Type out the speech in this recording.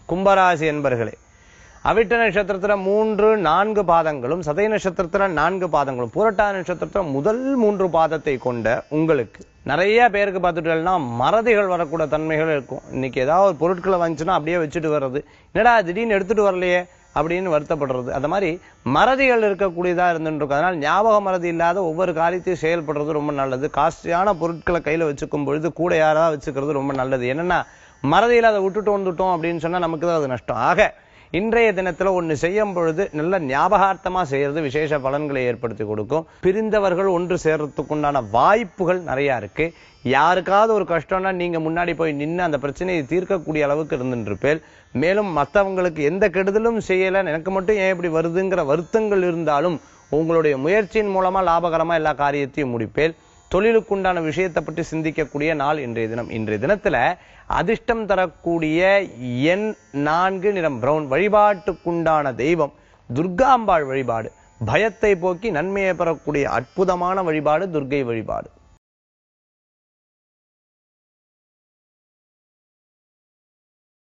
கும்பராசி என்பர்களே அவிட்ட நட்சத்திரத்துல மூன்று நான்கு பாதங்களும் சதய நட்சத்திரத்துல நான்கு பாதங்களும் பூரட்டா நட்சத்திரத்துல முதல் மூன்று பாதத்தை கொண்ட உங்களுக்கு நிறைய பேருக்கு பார்த்துட்டோம்னா மறதிகள் வரக்கூட தன்மைகள் இருக்கும் இன்னைக்கு ஏதாவது ஒரு பொருட்களை வந்துச்சுன்னா அப்படியே வச்சுட்டு வர்றது என்னடா திடீர்னு எடுத்துட்டு வரலையே அப்படின்னு வருத்தப்படுறது அந்த மாதிரி மறதிகள் இருக்கக்கூடியதா இருந்துட்டு இருக்கும் அதனால ஞாபக மறதி இல்லாத ஒவ்வொரு காரியத்தையும் செயல்படுறது ரொம்ப நல்லது காஸ்ட்லியான பொருட்களை கையில வச்சுக்கும் பொழுது கூட யாராவது வச்சுக்கிறது ரொம்ப நல்லது என்னன்னா மறதியில் அதை விட்டுட்டு வந்துட்டோம் அப்படின்னு சொன்னா நமக்கு தான் அது நஷ்டம் ஆக இன்றைய தினத்துல ஒண்ணு செய்யும் பொழுது நல்ல ஞாபகார்த்தமா செய்யறது விசேஷ பலன்களை ஏற்படுத்தி கொடுக்கும் பிரிந்தவர்கள் ஒன்று சேர்றதுக்கு உண்டான வாய்ப்புகள் நிறைய இருக்கு யாருக்காவது ஒரு கஷ்டம்னா நீங்க முன்னாடி போய் நின்று அந்த பிரச்சனையை தீர்க்கக்கூடிய அளவுக்கு இருந்துருப்பேன் மேலும் மற்றவங்களுக்கு எந்த கெடுதலும் செய்யல எனக்கு மட்டும் ஏன் இப்படி வருதுங்கிற வருத்தங்கள் இருந்தாலும் உங்களுடைய முயற்சியின் மூலமா லாபகரமா எல்லா காரியத்தையும் முடிப்பேன் தொழிலுக்குண்டான விஷயத்தை பற்றி சிந்திக்கக்கூடிய நாள் இன்றைய தினம் இன்றைய தினத்துல அதிர்ஷ்டம் தரக்கூடிய எண் நான்கு நிறம் பிரவுன் வழிபாட்டுக்குண்டான தெய்வம் துர்காம்பாள் வழிபாடு பயத்தை போக்கி நன்மையை பெறக்கூடிய அற்புதமான வழிபாடு துர்க்கை வழிபாடு